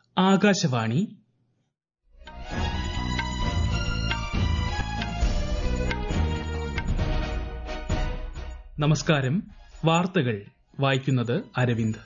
ആകാശവാണി നമസ്കാരം വാർത്തകൾ വായിക്കുന്നത് അരവിന്ദ്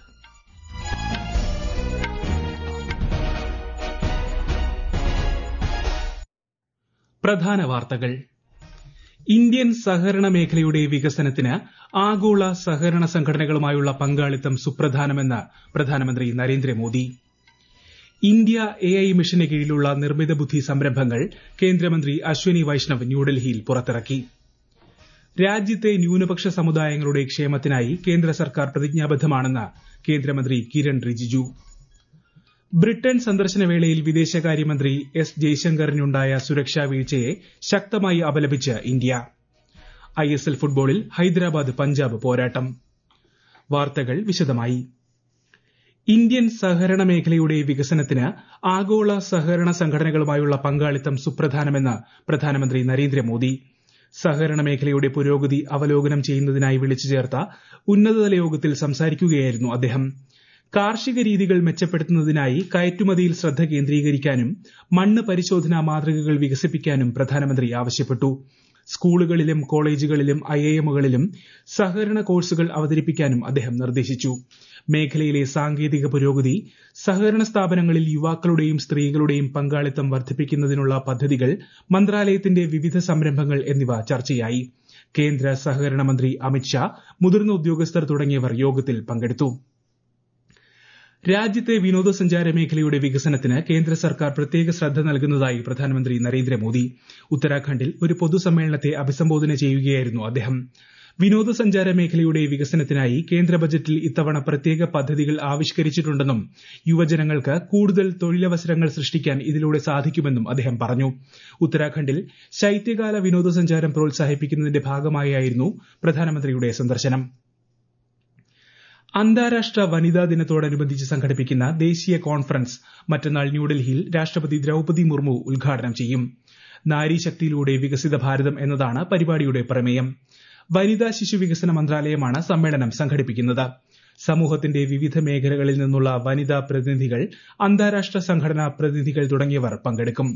പ്രധാന വാർത്തകൾ ഇന്ത്യൻ സഹകരണ മേഖലയുടെ വികസനത്തിന് ആഗോള സഹകരണ സംഘടനകളുമായുള്ള പങ്കാളിത്തം സുപ്രധാനമെന്ന് പ്രധാനമന്ത്രി നരേന്ദ്രമോദി ഇന്ത്യ എഐ മിഷന് കീഴിലുള്ള നിർമ്മിത ബുദ്ധി സംരംഭങ്ങൾ കേന്ദ്രമന്ത്രി അശ്വനി വൈഷ്ണവ് ന്യൂഡൽഹിയിൽ പുറത്തിറക്കി രാജ്യത്തെ ന്യൂനപക്ഷ സമുദായങ്ങളുടെ ക്ഷേമത്തിനായി കേന്ദ്ര സർക്കാർ പ്രതിജ്ഞാബദ്ധമാണെന്ന് കേന്ദ്രമന്ത്രി കിരൺ റിജിജു ബ്രിട്ടൻ സന്ദർശനവേളയിൽ വിദേശകാര്യമന്ത്രി എസ് ജയശങ്കറിനുണ്ടായ സുരക്ഷാ വീഴ്ചയെ ശക്തമായി അപലപിച്ച് ഇന്ത്യ ഐഎസ്എൽ ഫുട്ബോളിൽ ഹൈദരാബാദ് പഞ്ചാബ് പോരാട്ടം വാർത്തകൾ വിശദമായി ഇന്ത്യൻ സഹകരണ മേഖലയുടെ വികസനത്തിന് ആഗോള സഹകരണ സംഘടനകളുമായുള്ള പങ്കാളിത്തം സുപ്രധാനമെന്ന് പ്രധാനമന്ത്രി നരേന്ദ്രമോദി സഹകരണ മേഖലയുടെ പുരോഗതി അവലോകനം ചെയ്യുന്നതിനായി വിളിച്ചു ചേർത്ത ഉന്നതതല യോഗത്തിൽ സംസാരിക്കുകയായിരുന്നു അദ്ദേഹം കാർഷിക രീതികൾ മെച്ചപ്പെടുത്തുന്നതിനായി കയറ്റുമതിയിൽ ശ്രദ്ധ കേന്ദ്രീകരിക്കാനും മണ്ണ് പരിശോധനാ മാതൃകകൾ വികസിപ്പിക്കാനും പ്രധാനമന്ത്രി ആവശ്യപ്പെട്ടു സ്കൂളുകളിലും കോളേജുകളിലും ഐഐഎമ്മുകളിലും സഹകരണ കോഴ്സുകൾ അവതരിപ്പിക്കാനും അദ്ദേഹം നിർദ്ദേശിച്ചു മേഖലയിലെ സാങ്കേതിക പുരോഗതി സഹകരണ സ്ഥാപനങ്ങളിൽ യുവാക്കളുടെയും സ്ത്രീകളുടെയും പങ്കാളിത്തം വർദ്ധിപ്പിക്കുന്നതിനുള്ള പദ്ധതികൾ മന്ത്രാലയത്തിന്റെ വിവിധ സംരംഭങ്ങൾ എന്നിവ ചർച്ചയായി കേന്ദ്ര സഹകരണ മന്ത്രി അമിത്ഷാ മുതിർന്ന ഉദ്യോഗസ്ഥർ തുടങ്ങിയവർ യോഗത്തിൽ പങ്കെടുത്തു രാജ്യത്തെ വിനോദസഞ്ചാര മേഖലയുടെ വികസനത്തിന് കേന്ദ്ര സർക്കാർ പ്രത്യേക ശ്രദ്ധ നൽകുന്നതായി പ്രധാനമന്ത്രി നരേന്ദ്രമോദി ഉത്തരാഖണ്ഡിൽ ഒരു പൊതുസമ്മേളനത്തെ അഭിസംബോധന ചെയ്യുകയായിരുന്നു അദ്ദേഹം വിനോദസഞ്ചാര മേഖലയുടെ വികസനത്തിനായി കേന്ദ്ര ബജറ്റിൽ ഇത്തവണ പ്രത്യേക പദ്ധതികൾ ആവിഷ്കരിച്ചിട്ടുണ്ടെന്നും യുവജനങ്ങൾക്ക് കൂടുതൽ തൊഴിലവസരങ്ങൾ സൃഷ്ടിക്കാൻ ഇതിലൂടെ സാധിക്കുമെന്നും അദ്ദേഹം പറഞ്ഞു ഉത്തരാഖണ്ഡിൽ ശൈത്യകാല വിനോദസഞ്ചാരം പ്രോത്സാഹിപ്പിക്കുന്നതിന്റെ ഭാഗമായായിരുന്നു പ്രധാനമന്ത്രിയുടെ സന്ദർശനം അന്താരാഷ്ട്ര വനിതാ ദിനത്തോടനുബന്ധിച്ച് സംഘടിപ്പിക്കുന്ന ദേശീയ കോൺഫറൻസ് മറ്റന്നാൾ ന്യൂഡൽഹിയിൽ രാഷ്ട്രപതി ദ്രൌപതി മുർമു ഉദ്ഘാടനം ചെയ്യും നാരീശക്തിയിലൂടെ വികസിത ഭാരതം എന്നതാണ് പരിപാടിയുടെ പ്രമേയം വനിതാ ശിശു വികസന മന്ത്രാലയമാണ് സമ്മേളനം സംഘടിപ്പിക്കുന്നത് സമൂഹത്തിന്റെ വിവിധ മേഖലകളിൽ നിന്നുള്ള വനിതാ പ്രതിനിധികൾ അന്താരാഷ്ട്ര സംഘടനാ പ്രതിനിധികൾ തുടങ്ങിയവർ പങ്കെടുക്കും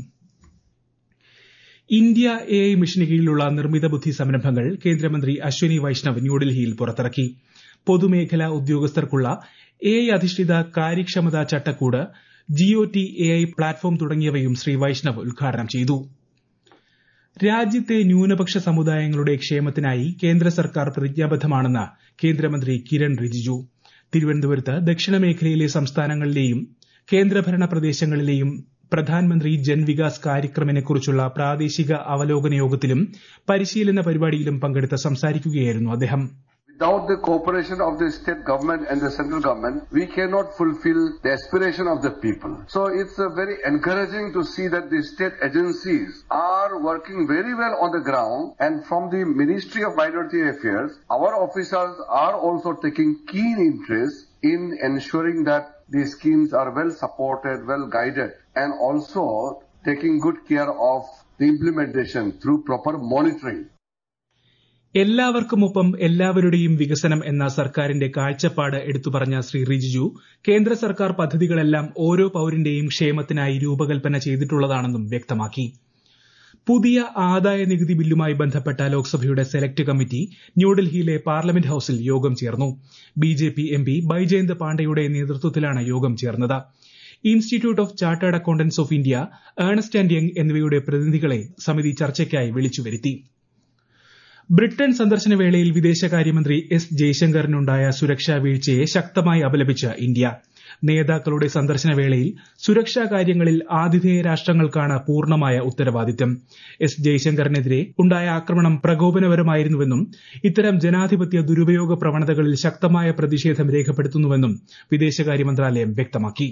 ഇന്ത്യ എഐ മിഷന് കീഴിലുള്ള നിർമ്മിത ബുദ്ധി സംരംഭങ്ങൾ കേന്ദ്രമന്ത്രി അശ്വനി വൈഷ്ണവ് ന്യൂഡൽഹിയിൽ പുറത്തിറക്കി പൊതുമേഖലാ ഉദ്യോഗസ്ഥർക്കുള്ള എഐ അധിഷ്ഠിത കാര്യക്ഷമതാ ചട്ടക്കൂട് ജിഒടി എഐ പ്ലാറ്റ്ഫോം തുടങ്ങിയവയും ശ്രീ വൈഷ്ണവ് ഉദ്ഘാടനം ചെയ്തു രാജ്യത്തെ ന്യൂനപക്ഷ സമുദായങ്ങളുടെ ക്ഷേമത്തിനായി കേന്ദ്ര സർക്കാർ പ്രതിജ്ഞാബദ്ധമാണെന്ന് കേന്ദ്രമന്ത്രി കിരൺ റിജിജു തിരുവനന്തപുരത്ത് ദക്ഷിണ മേഖലയിലെ സംസ്ഥാനങ്ങളിലെയും കേന്ദ്രഭരണ പ്രദേശങ്ങളിലെയും പ്രധാൻമന്ത്രി ജൻ വികാസ് കാര്യക്രമിനെക്കുറിച്ചുള്ള പ്രാദേശിക അവലോകന യോഗത്തിലും പരിശീലന പരിപാടിയിലും പങ്കെടുത്ത് സംസാരിക്കുകയായിരുന്നു അദ്ദേഹം Without the cooperation of the state government and the central government, we cannot fulfill the aspiration of the people. So it's uh, very encouraging to see that the state agencies are working very well on the ground and from the Ministry of Minority Affairs, our officers are also taking keen interest in ensuring that the schemes are well supported, well guided and also taking good care of the implementation through proper monitoring. എല്ലാവർക്കുമൊപ്പം എല്ലാവരുടെയും വികസനം എന്ന സർക്കാരിന്റെ കാഴ്ചപ്പാട് എടുത്തു പറഞ്ഞ ശ്രീ റിജിജു കേന്ദ്ര സർക്കാർ പദ്ധതികളെല്ലാം ഓരോ പൌരന്റെയും ക്ഷേമത്തിനായി രൂപകൽപ്പന ചെയ്തിട്ടുള്ളതാണെന്നും വ്യക്തമാക്കി പുതിയ ആദായ നികുതി ബില്ലുമായി ബന്ധപ്പെട്ട ലോക്സഭയുടെ സെലക്ട് കമ്മിറ്റി ന്യൂഡൽഹിയിലെ പാർലമെന്റ് ഹൌസിൽ യോഗം ചേർന്നു ബിജെപി എംപി ബൈജയന്ത് പാണ്ഡെയുടെ നേതൃത്വത്തിലാണ് യോഗം ചേർന്നത് institute of chartered accountants of India Ernst and Young എന്നിവയുടെ പ്രതിനിധികളെ സമിതി ചർച്ചയ്ക്കായി വിളിച്ചുവരുത്തി ബ്രിട്ടൻ സന്ദർശന വേളയിൽ വിദേശകാര്യമന്ത്രി എസ് ജയശങ്കറിനുണ്ടായ സുരക്ഷാ വീഴ്ചയെ ശക്തമായി അപലപിച്ച് ഇന്ത്യ നേതാക്കളുടെ സന്ദർശന വേളയിൽ സുരക്ഷാ കാര്യങ്ങളിൽ ആതിഥേയ രാഷ്ട്രങ്ങൾക്കാണ് പൂർണ്ണമായ ഉത്തരവാദിത്തം എസ് ജയശങ്കറിനെതിരെ ഉണ്ടായ ആക്രമണം പ്രകോപനപരമായിരുന്നുവെന്നും ഇത്തരം ജനാധിപത്യ ദുരുപയോഗ പ്രവണതകളിൽ ശക്തമായ പ്രതിഷേധം രേഖപ്പെടുത്തുന്നുവെന്നും വിദേശകാര്യ മന്ത്രാലയം വ്യക്തമാക്കി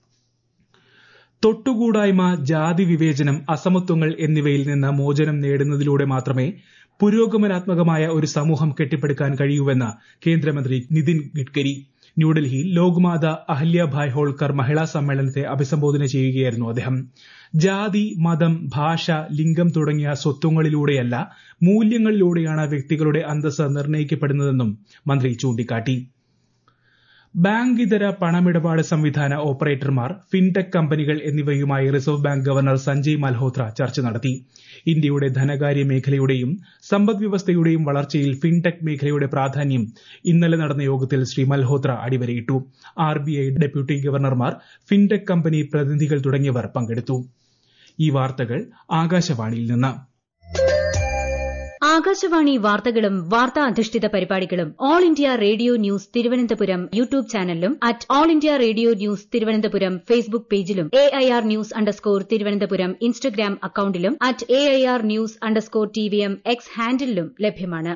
തൊട്ടുകൂടായ്മ ജാതി വിവേചനം അസമത്വങ്ങൾ എന്നിവയിൽ നിന്ന് മോചനം നേടുന്നതിലൂടെ മാത്രമേ പുരോഗമനാത്മകമായ ഒരു സമൂഹം കെട്ടിപ്പടുക്കാൻ കഴിയൂവെന്ന് കേന്ദ്രമന്ത്രി നിതിൻ ഗഡ്കരി ന്യൂഡൽഹിയിൽ ലോക്മാത അഹല്യാഭായ് ഹോൾക്കർ മഹിളാ സമ്മേളനത്തെ അഭിസംബോധന ചെയ്യുകയായിരുന്നു അദ്ദേഹം ജാതി മതം ഭാഷ ലിംഗം തുടങ്ങിയ സ്വത്വങ്ങളിലൂടെയല്ല മൂല്യങ്ങളിലൂടെയാണ് വ്യക്തികളുടെ അന്തസ്സ് നിർണ്ണയിക്കപ്പെടുന്നതെന്നും മന്ത്രി ചൂണ്ടിക്കാട്ടി ബാങ്ക് ഇതര പണമിടപാട് സംവിധാന ഓപ്പറേറ്റർമാർ ഫിൻടെക് കമ്പനികൾ എന്നിവയുമായി reserve bank governor Sanjay Malhotra ചർച്ച നടത്തി ഇന്ത്യയുടെ ധനകാര്യ മേഖലയുടെയും സമ്പദ് വ്യവസ്ഥയുടെയും വളർച്ചയിൽ ഫിൻടെക് മേഖലയുടെ പ്രാധാന്യം ഇന്നലെ നടന്ന യോഗത്തിൽ ശ്രീ മൽഹോത്ര അടിവരയിട്ടു ആർബിഐ ഡെപ്യൂട്ടി ഗവർണർമാർ ഫിൻടെക് കമ്പനി പ്രതിനിധികൾ തുടങ്ങിയവർ പങ്കെടുത്തു ഈ വാർത്തകൾ ആകാശവാണിയിൽ നിന്ന് ആകാശവാണി വാർത്തകളും വാർത്താ അധിഷ്ഠിത പരിപാടികളും All India Radio news Thiruvananthapuram YouTube ചാനലിലും at All India Radio news Thiruvananthapuram Facebook പേജിലും A I R news underscore Thiruvananthapuram Instagram അക്കൌണ്ടിലും at A I R news underscore T V M X ഹാൻഡിലും ലഭ്യമാണ്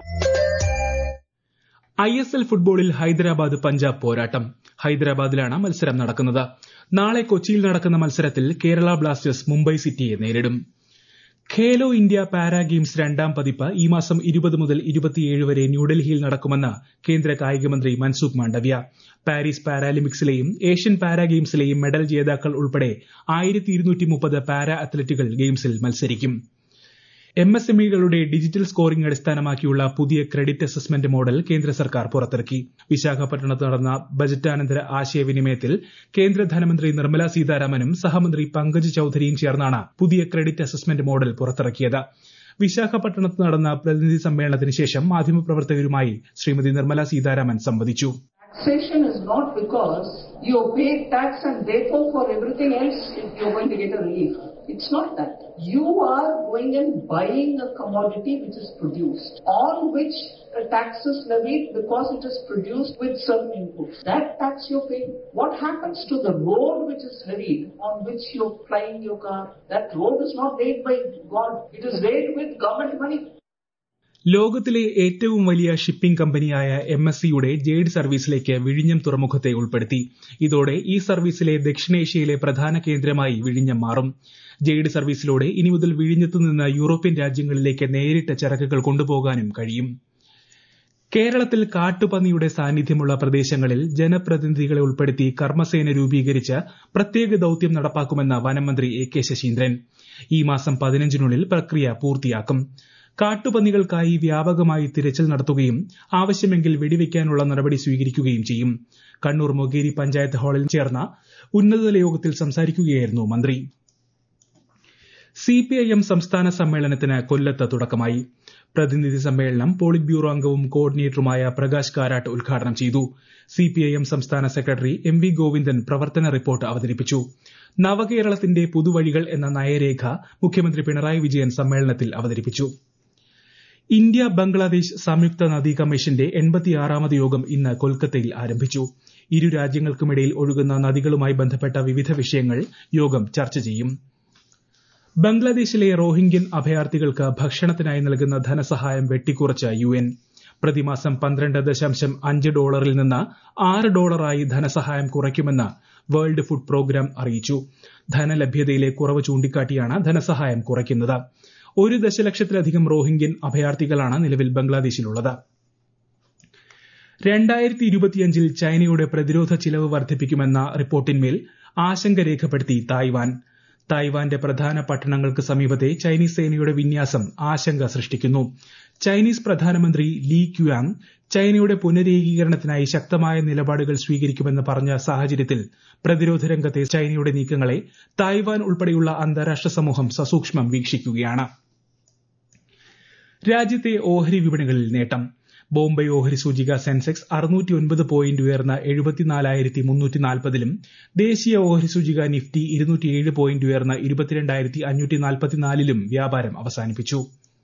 ഐ എസ് എൽ ഫുട്ബോളിൽ ഹൈദരാബാദ് പഞ്ചാബ് പോരാട്ടം ഹൈദരാബാദിലാണ് മത്സരം നടക്കുന്നത് നാളെ കൊച്ചിയിൽ നടക്കുന്ന മത്സരത്തിൽ കേരള ബ്ലാസ്റ്റേഴ്സ് മുംബൈ സിറ്റിയെ നേരിടും ഖേലോ ഇന്ത്യ പാരാ ഗെയിംസ് രണ്ടാം പതിപ്പ് ഈ മാസം ഇരുപത് മുതൽ ഇരുപത്തിയേഴ് വരെ ന്യൂഡൽഹിയിൽ നടക്കുമെന്ന് കേന്ദ്ര കായികമന്ത്രി മൻസുഖ് മാണ്ഡവ്യ പാരീസ് പാരാലിമ്പിക്സിലെയും ഏഷ്യൻ പാരാ ഗെയിംസിലെയും മെഡൽ ജേതാക്കൾ ഉൾപ്പെടെ ആയിരത്തി ഇരുന്നൂറ്റി മുപ്പത് പാരാ അത്ലറ്റുകൾ ഗെയിംസിൽ മത്സരിക്കും എം എസ് എംഇകളുടെ ഡിജിറ്റൽ സ്കോറിംഗ് അടിസ്ഥാനമാക്കിയുള്ള പുതിയ ക്രെഡിറ്റ് അസസ്മെന്റ് മോഡൽ കേന്ദ്ര സർക്കാർ പുറത്തിറക്കി വിശാഖപട്ടണത്ത് നടന്ന ബജറ്റാനന്തര ആശയവിനിമയത്തിൽ കേന്ദ്ര ധനമന്ത്രി നിർമ്മല സീതാരാമനും സഹമന്ത്രി പങ്കജ് ചൌധരിയും ചേർന്നാണ് പുതിയ ക്രെഡിറ്റ് അസസ്മെന്റ് മോഡൽ പുറത്തിറക്കിയത് വിശാഖപട്ടണത്ത് നടന്ന പ്രതിനിധി സമ്മേളനത്തിന് ശേഷം മാധ്യമപ്രവർത്തകരുമായി ശ്രീമതി നിർമ്മല സീതാരാമൻ സംവദിച്ചു Taxation is not because you pay tax and therefore for everything else you're going to get a relief. It's not that. You are going and buying a commodity which is produced, on which a tax is levied because it is produced with certain inputs. That tax you're paying. What happens to the road which is levied, on which you're flying your car? That road is not laid by God. It is laid with government money. ലോകത്തിലെ ഏറ്റവും വലിയ shipping കമ്പനിയായ M S സിയുടെ Jade സർവീസിലേക്ക് വിഴിഞ്ഞം തുറമുഖത്തെ ഉൾപ്പെടുത്തി ഇതോടെ ഈ സർവീസിലെ ദക്ഷിണേഷ്യയിലെ പ്രധാന കേന്ദ്രമായി വിഴിഞ്ഞം മാറും ജെയ്ഡ് സർവീസിലൂടെ ഇനി മുതൽ വിഴിഞ്ഞത്തു നിന്ന് യൂറോപ്യൻ രാജ്യങ്ങളിലേക്ക് നേരിട്ട് ചരക്കുകൾ കൊണ്ടുപോകാനും കഴിയും കേരളത്തിൽ കാട്ടുപന്നിയുടെ സാന്നിധ്യമുള്ള പ്രദേശങ്ങളിൽ ജനപ്രതിനിധികളെ ഉൾപ്പെടുത്തി കർമ്മസേന രൂപീകരിച്ച് പ്രത്യേക ദൌത്യം നടപ്പാക്കുമെന്ന് വനംമന്ത്രി എ കെ ശശീന്ദ്രൻ ഈ മാസം പതിനഞ്ചിനുള്ളിൽ പ്രക്രിയ പൂർത്തിയാക്കും കാട്ടുപന്നികൾക്കായി വ്യാപകമായി തിരച്ചിൽ നടത്തുകയും ആവശ്യമെങ്കിൽ വെടിവെക്കാനുള്ള നടപടി സ്വീകരിക്കുകയും ചെയ്യും കണ്ണൂർ മൊകേരി പഞ്ചായത്ത് ഹാളിൽ ചേർന്ന ഉന്നതതല യോഗത്തിൽ സംസാരിക്കുകയായിരുന്നു മന്ത്രി സിപിഐഎം സംസ്ഥാന സമ്മേളനത്തിന് കൊല്ലത്ത് തുടക്കമായി പ്രതിനിധി സമ്മേളനം പോളിറ്റ് ബ്യൂറോ അംഗവും കോർഡിനേറ്ററുമായ പ്രകാശ് കാരാട്ട് ഉദ്ഘാടനം ചെയ്തു സിപിഐഎം സംസ്ഥാന സെക്രട്ടറി എം വി ഗോവിന്ദൻ പ്രവർത്തന റിപ്പോർട്ട് അവതരിപ്പിച്ചു നവകേരളത്തിന്റെ പുതുവഴികൾ എന്ന നയരേഖ മുഖ്യമന്ത്രി പിണറായി വിജയൻ സമ്മേളനത്തിൽ അവതരിപ്പിച്ചു ഇന്ത്യ ബംഗ്ലാദേശ് സംയുക്ത നദീ കമ്മീഷന്റെ എൺപത്തിയാറാമത് യോഗം ഇന്ന് കൊൽക്കത്തയിൽ ആരംഭിച്ചു ഇരു രാജ്യങ്ങൾക്കുമിടയിൽ ഒഴുകുന്ന നദികളുമായി ബന്ധപ്പെട്ട വിവിധ വിഷയങ്ങൾ യോഗം ചർച്ച ചെയ്യും ബംഗ്ലാദേശിലെ റോഹിംഗ്യൻ അഭയാർത്ഥികൾക്ക് ഭക്ഷണത്തിനായി നൽകുന്ന ധനസഹായം വെട്ടിക്കുറച്ച് യു എൻ പ്രതിമാസം പന്ത്രണ്ട് ദശാംശം അഞ്ച് ഡോളറിൽ നിന്ന് ആറ് ഡോളറായി ധനസഹായം കുറയ്ക്കുമെന്ന് വേൾഡ് ഫുഡ് പ്രോഗ്രാം അറിയിച്ചു ധനലഭ്യതയിലെ കുറവ് ചൂണ്ടിക്കാട്ടിയാണ് ധനസഹായം കുറയ്ക്കുന്നത് ഒരു ദശലക്ഷത്തിലധികം റോഹിംഗ്യൻ അഭയാർത്ഥികളാണ് നിലവിൽ ബംഗ്ലാദേശിലുള്ളത് രണ്ടായിരത്തി ഇരുപത്തിയഞ്ചിൽ ചൈനയുടെ പ്രതിരോധ ചിലവ് വർദ്ധിപ്പിക്കുമെന്ന റിപ്പോർട്ടിന്മേൽ ആശങ്ക രേഖപ്പെടുത്തി തായ്വാൻ തായ്വാന്റെ പ്രധാന പട്ടണങ്ങൾക്ക് സമീപത്തെ ചൈനീസ് സേനയുടെ വിന്യാസം ആശങ്ക സൃഷ്ടിക്കുന്നു ചൈനീസ് പ്രധാനമന്ത്രി ലീ ക്യുയാങ് ചൈനയുടെ പുനരേകീകരണത്തിനായി ശക്തമായ നിലപാടുകൾ സ്വീകരിക്കുമെന്ന് പറഞ്ഞ സാഹചര്യത്തിൽ പ്രതിരോധ രംഗത്തെ ചൈനയുടെ നീക്കങ്ങളെ തായ്വാൻ ഉൾപ്പെടെയുള്ള അന്താരാഷ്ട്ര സമൂഹം സസൂക്ഷ്മം വീക്ഷിക്കുകയാണ് രാജ്യത്തെ ഓഹരി വിപണികളിൽ നേട്ടം ബോംബെ ഓഹരി സൂചിക സെൻസെക്സ് അറുന്നൂറ്റി ഒൻപത് പോയിന്റ് ഉയർന്ന എഴുപത്തിനാലായിരത്തി മുന്നൂറ്റി നാൽപ്പതിലും ദേശീയ ഓഹരി സൂചിക നിഫ്റ്റി ഇരുന്നൂറ്റിയേഴ് പോയിന്റ് ഉയർന്ന ഇരുപത്തിരണ്ടായിരത്തി അഞ്ഞൂറ്റി നാൽപ്പത്തിനാലിലും വ്യാപാരം അവസാനിപ്പിച്ചു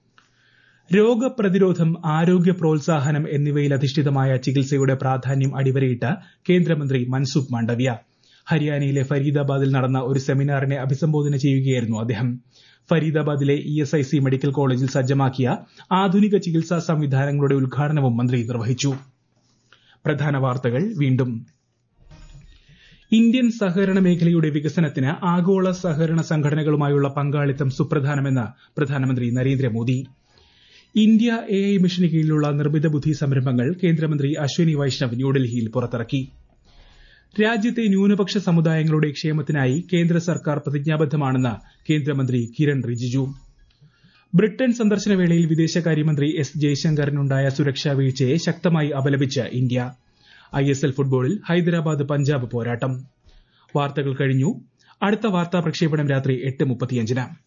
രോഗപ്രതിരോധം ആരോഗ്യ പ്രോത്സാഹനം എന്നിവയിൽ അധിഷ്ഠിതമായ ചികിത്സയുടെ പ്രാധാന്യം അടിവരയിട്ട് കേന്ദ്രമന്ത്രി മൻസുഖ് മാണ്ഡവ്യ ഹരിയാനയിലെ ഫരീദാബാദിൽ നടന്ന ഒരു സെമിനാറിനെ അഭിസംബോധന ചെയ്യുകയായിരുന്നു അദ്ദേഹം ഫരീദാബാദിലെ E S I C medical കോളേജിൽ സജ്ജമാക്കിയ ആധുനിക ചികിത്സാ സംവിധാനങ്ങളുടെ ഉദ്ഘാടനവും മന്ത്രി നിർവഹിച്ചു പ്രധാന വാർത്തകൾ വീണ്ടും ഇന്ത്യൻ സഹകരണ മേഖലയുടെ വികസനത്തിന് ആഗോള സഹകരണ സംഘടനകളുമായുള്ള പങ്കാളിത്തം സുപ്രധാനമെന്ന് പ്രധാനമന്ത്രി നരേന്ദ്രമോദി ഇന്ത്യ എ ഐ മിഷന് കീഴിലുള്ള നിർമ്മിത ബുദ്ധി സംരംഭങ്ങൾ കേന്ദ്രമന്ത്രി അശ്വനി വൈഷ്ണവ് ന്യൂഡൽഹിയിൽ പുറത്തിറക്കി രാജ്യത്തെ ന്യൂനപക്ഷ സമുദായങ്ങളുടെ ക്ഷേമത്തിനായി കേന്ദ്ര സർക്കാർ പ്രതിജ്ഞാബദ്ധമാണെന്ന് കേന്ദ്രമന്ത്രി കിരൺ റിജിജു ബ്രിട്ടൻ സന്ദർശന വേളയിൽ വിദേശകാര്യമന്ത്രി എസ് ജയശങ്കറിനുണ്ടായ സുരക്ഷാ വീഴ്ചയെ ശക്തമായി അപലപിച്ച് ഇന്ത്യ ഐ എസ് എൽ ഫുട്ബോളിൽ ഹൈദരാബാദ് പഞ്ചാബ് പോരാട്ടം വാർത്തകൾ കഴിഞ്ഞു അടുത്ത വാർത്താ പ്രക്ഷേപണം രാത്രി എട്ട് മുപ്പത്തിയഞ്ചിന്